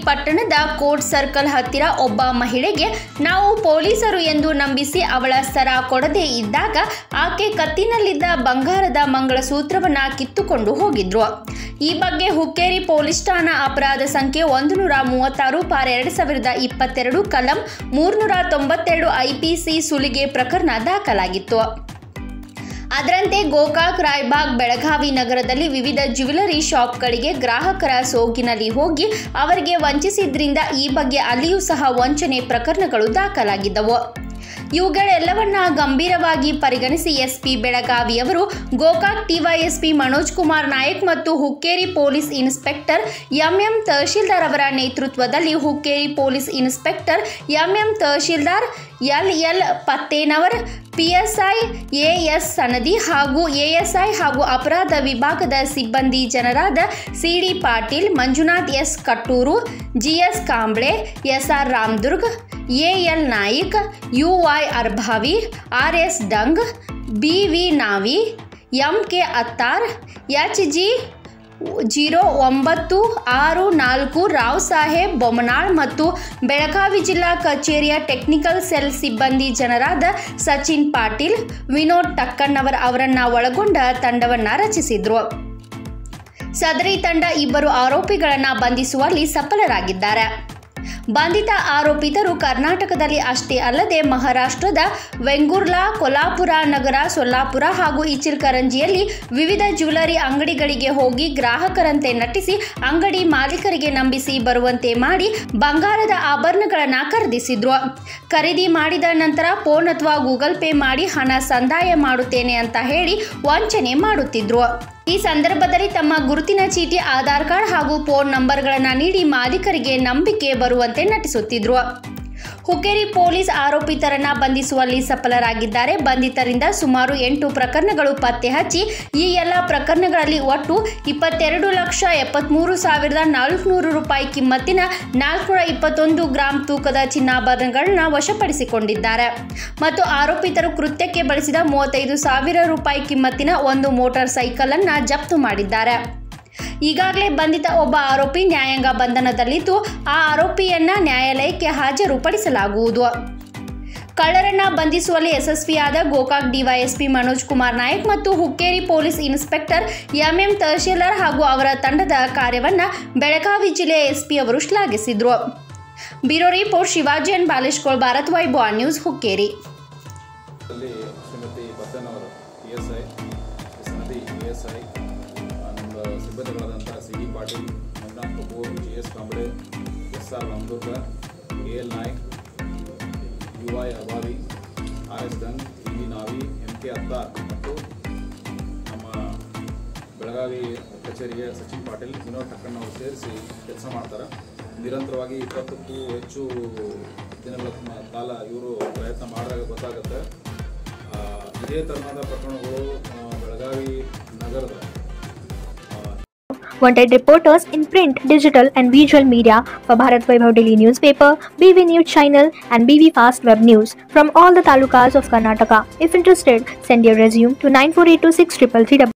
ಪಟ್ಟಣದ court circle ಹತ್ತಿರ ಒಬ್ಬ ಮಹಿಳೆಗೆ ನಾವು ಪೊಲೀಸರು ಎಂದು ನಂಬಿಸಿ ಅವಳ ಸರ ಕೊಡದೇ ಇದ್ದಾಗ ಆಕೆ ಕತ್ತಿನಲ್ಲಿದ್ದ ಬಂಗಾರದ ಮಂಗಳಸೂತ್ರವನ್ನ ಕಿತ್ತುಕೊಂಡು ಹೋಗಿದ್ರು ಈ ಬಗ್ಗೆ ಹುಕ್ಕೇರಿ ಪೊಲೀಸ್ ಠಾಣಾ ಅಪರಾಧ ಸಂಖ್ಯೆ ಒಂದು ನೂರ ಮೂವತ್ತಾರು ಪಾರ್ ಎರಡು ಸಾವಿರದ ಇಪ್ಪತ್ತೆರಡು ಕಲಂ ಮೂರ್ನೂರ ತೊಂಬತ್ತೆರಡು ಐಪಿಸಿ ಸುಲಿಗೆ ಪ್ರಕರಣ ದಾಖಲಾಗಿತ್ತು ಅದರಂತೆ ಗೋಕಾಕ್ ರಾಯ್ಬಾಗ್ ಬೆಳಗಾವಿ ನಗರದಲ್ಲಿ ವಿವಿಧ ಜ್ಯುವೆಲರಿ ಶಾಪ್ಗಳಿಗೆ ಗ್ರಾಹಕರ ಸೋಗಿನಲ್ಲಿ ಹೋಗಿ ಅವರಿಗೆ ವಂಚಿಸಿದ್ರಿಂದ ಈ ಬಗ್ಗೆ ಅಲ್ಲಿಯೂ ಸಹ ವಂಚನೆ ಪ್ರಕರಣಗಳು ದಾಖಲಾಗಿದ್ದವು ಇವುಗಳೆಲ್ಲವನ್ನ ಗಂಭೀರವಾಗಿ ಪರಿಗಣಿಸಿ ಎಸ್ಪಿ ಬೆಳಗಾವಿಯವರು ಗೋಕಾಕ್ ಟಿವೈಎಸ್ಪಿ ಮನೋಜ್ ಕುಮಾರ್ ನಾಯಕ್ ಮತ್ತು Hukkeri police inspector MM Tahsildar ಅವರ ನೇತೃತ್ವದಲ್ಲಿ Hukkeri police inspector MM Tahsildar L L Pattenavar PSI AS Sanadi ಹಾಗೂ ಎಎಸ್ಐ ಹಾಗೂ ಅಪರಾಧ ವಿಭಾಗದ ಸಿಬ್ಬಂದಿ ಜನರಾದ CD Patil Manjunath S Kattur GS Kamble SR Ramdurg AL Naik UY Arbhavi R S Dang B V Navi M K Attar H G zero ಒಂಬತ್ತು ಆರು ನಾಲ್ಕು ರಾವ್ ಸಾಹೇಬ್ ಬೊಮ್ಮನಾಳ್ ಮತ್ತು ಬೆಳಗಾವಿ ಜಿಲ್ಲಾ ಕಚೇರಿಯ ಟೆಕ್ನಿಕಲ್ ಸೆಲ್ ಸಿಬ್ಬಂದಿ ಜನರಾದ ಸಚಿನ್ ಪಾಟೀಲ್ ವಿನೋದ್ ಟಕ್ಕಣ್ಣವರ್ ಅವರನ್ನ ಒಳಗೊಂಡ ತಂಡವನ್ನ ರಚಿಸಿದ್ರು ಸದರಿ ತಂಡ ಇಬ್ಬರು ಆರೋಪಿಗಳನ್ನು ಬಂಧಿಸುವಲ್ಲಿ ಸಫಲರಾಗಿದ್ದಾರೆ ಬಂಧಿತ ಆರೋಪಿತರು ಕರ್ನಾಟಕದಲ್ಲಿ ಅಷ್ಟೇ ಅಲ್ಲದೆ ಮಹಾರಾಷ್ಟ್ರದ ವೆಂಗುರ್ಲಾ ಕೊಲ್ಲಾಪುರ ನಗರ ಸೊಲ್ಲಾಪುರ ಹಾಗೂ ಇಚಿಲ್ಕರಂಜಿಯಲ್ಲಿ ವಿವಿಧ ಜ್ಯುವೆಲರಿ ಅಂಗಡಿಗಳಿಗೆ ಹೋಗಿ ಗ್ರಾಹಕರಂತೆ ನಟಿಸಿ ಅಂಗಡಿ ಮಾಲೀಕರಿಗೆ ನಂಬಿಸಿ ಬರುವಂತೆ ಮಾಡಿ ಬಂಗಾರದ ಆಭರಣಗಳನ್ನು ಖರೀದಿಸಿದ್ರು ಖರೀದಿ ಮಾಡಿದ ನಂತರ ಫೋನ್ ಅಥವಾ ಗೂಗಲ್ ಪೇ ಮಾಡಿ ಹಣ ಸಂದಾಯ ಮಾಡುತ್ತೇನೆ ಅಂತ ಹೇಳಿ ವಂಚನೆ ಮಾಡುತ್ತಿದ್ರು ಈ ಸಂದರ್ಭದಲ್ಲಿ ತಮ್ಮ ಗುರುತಿನ ಚೀಟಿ ಆಧಾರ್ ಕಾರ್ಡ್ ಹಾಗೂ ಫೋನ್ ನಂಬರ್ಗಳನ್ನು ನೀಡಿ ಮಾಲೀಕರಿಗೆ ನಂಬಿಕೆ ಬರುವಂತೆ ನಟಿಸುತ್ತಿದ್ರು ಹುಕ್ಕೇರಿ ಪೊಲೀಸ್ ಆರೋಪಿತರನ್ನ ಬಂಧಿಸುವಲ್ಲಿ ಸಫಲರಾಗಿದ್ದಾರೆ ಬಂಧಿತರಿಂದ ಸುಮಾರು ಎಂಟು ಪ್ರಕರಣಗಳು ಪತ್ತೆ ಹಚ್ಚಿ ಈ ಎಲ್ಲ ಪ್ರಕರಣಗಳಲ್ಲಿ ಒಟ್ಟು ಇಪ್ಪತ್ತೆರಡು ಲಕ್ಷ ಎಪ್ಪತ್ತ್ಮೂರು ಸಾವಿರದ ನಾಲ್ಕುನೂರು ರೂಪಾಯಿ ಕಿಮ್ಮತ್ತಿನ ನಾಲ್ಕುನೂರ ಇಪ್ಪತ್ತೊಂದು ಗ್ರಾಂ ತೂಕದ ಚಿನ್ನಾಭರಣಗಳನ್ನ ವಶಪಡಿಸಿಕೊಂಡಿದ್ದಾರೆ ಮತ್ತು ಆರೋಪಿತರು ಕೃತ್ಯಕ್ಕೆ ಬಳಸಿದ ಮೂವತ್ತೈದು ಸಾವಿರ ರೂಪಾಯಿ ಕಿಮ್ಮತ್ತಿನ ಒಂದು ಮೋಟಾರ್ ಸೈಕಲ್ ಅನ್ನ ಜಪ್ತು ಮಾಡಿದ್ದಾರೆ ಈಗಾಗಲೇ ಬಂಧಿತ ಒಬ್ಬ ಆರೋಪಿ ನ್ಯಾಯಾಂಗ ಬಂಧನದಲ್ಲಿದ್ದು ಆ ಆರೋಪಿಯನ್ನ ನ್ಯಾಯಾಲಯಕ್ಕೆ ಹಾಜರುಪಡಿಸಲಾಗುವುದು ಕಳ್ಳರನ್ನ ಬಂಧಿಸುವಲ್ಲಿ ಯಶಸ್ವಿಯಾದ ಗೋಕಾಕ್ ಡಿವೈಎಸ್ಪಿ ಮನೋಜ್ ಕುಮಾರ್ ನಾಯಕ್ ಮತ್ತು Hukkeri police inspector MM Tahsildar ಹಾಗೂ ಅವರ ತಂಡದ ಕಾರ್ಯವನ್ನ ಬೆಳಗಾವಿ ಜಿಲ್ಲೆಯ ಎಸ್ಪಿ ಅವರು ಶ್ಲಾಘಿಸಿದ್ರು bureau report Shivaji and Baleshkol Bharat Vaibhava news Hukkeri ಅಲ್ಲಿ ಶ್ರೀಮತಿ ಬಸನವರು P S I Sanadi P S I ನಮ್ಮ ಸಿಬ್ಬಂದಿಗಳಾದಂಥ C D Patil Manjunath Kapoor G S Kamble S R Ramdurga A L Naik U I Abhavi R S Dang E V Navi M K Attar ಮತ್ತು ನಮ್ಮ ಬೆಳಗಾವಿ ಕಚೇರಿಯ ಸಚಿನ್ ಪಾಟೀಲ್ ವಿನೋದ್ ಟಕ್ಕಣ್ಣ ಅವರು ಸೇರಿಸಿ ಕೆಲಸ ಮಾಡ್ತಾರೆ ನಿರಂತರವಾಗಿ ಇಪ್ಪತ್ತಕ್ಕೂ ಹೆಚ್ಚು ದಿನಗಳ ಮ- ಕಾಲ ಇವರು ಪ್ರಯತ್ನ ಮಾಡಿದಾಗ ಗೊತ್ತಾಗುತ್ತೆ ಆ, ಇದೇ ಥರನಾದ ಪ್ರಕರಣಗಳು ಆ, ಬೆಳಗಾವಿ ನಗರದ ಆ, Wanted reporters in print, digital, and visual media for Bharat Vaibhav Daily Newspaper, BV News Channel, and BV Fast Web News from all the talukas of Karnataka. If interested, send your resume to 94826333